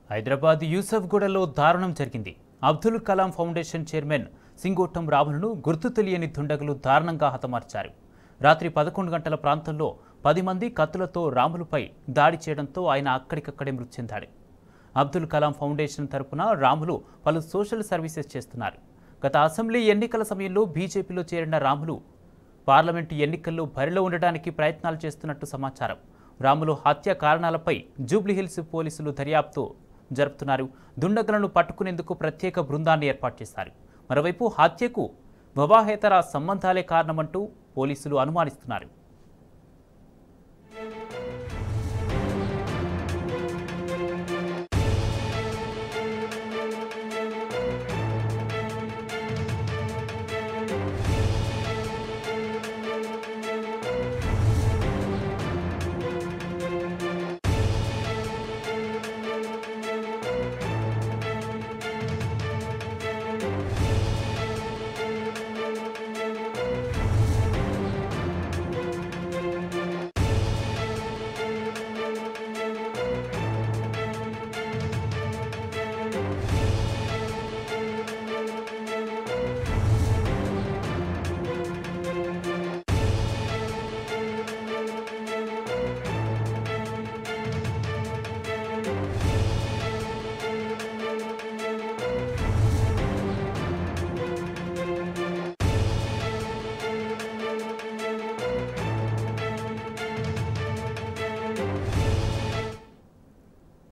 హైదరాబాద్ యూసఫ్గూడలో దారుణం జరిగింది అబ్దుల్ కలాం ఫౌండేషన్ చైర్మన్ సింగోట్టం రాములను గుర్తు తెలియని దుండగులు దారుణంగా హతమార్చారు రాత్రి పదకొండు గంటల ప్రాంతంలో పది మంది కత్తులతో రాములపై దాడి చేయడంతో ఆయన అక్కడికక్కడే మృతి చెందాడు అబ్దుల్ కలాం ఫౌండేషన్ తరపున రాములు పలు సోషల్ సర్వీసెస్ చేస్తున్నారు గత అసెంబ్లీ ఎన్నికల సమయంలో బీజేపీలో చేరిన రాములు పార్లమెంటు ఎన్నికల్లో బరిలో ఉండడానికి ప్రయత్నాలు చేస్తున్నట్టు సమాచారం రాములు హత్య కారణాలపై జూబ్లీహిల్స్ పోలీసులు దర్యాప్తు జరుపుతున్నారు దుండగులను పట్టుకునేందుకు ప్రత్యేక బృందాన్ని ఏర్పాటు చేశారు మరోవైపు హత్యకు వివాహేతర సంబంధాలే కారణమంటూ పోలీసులు అనుమానిస్తున్నారు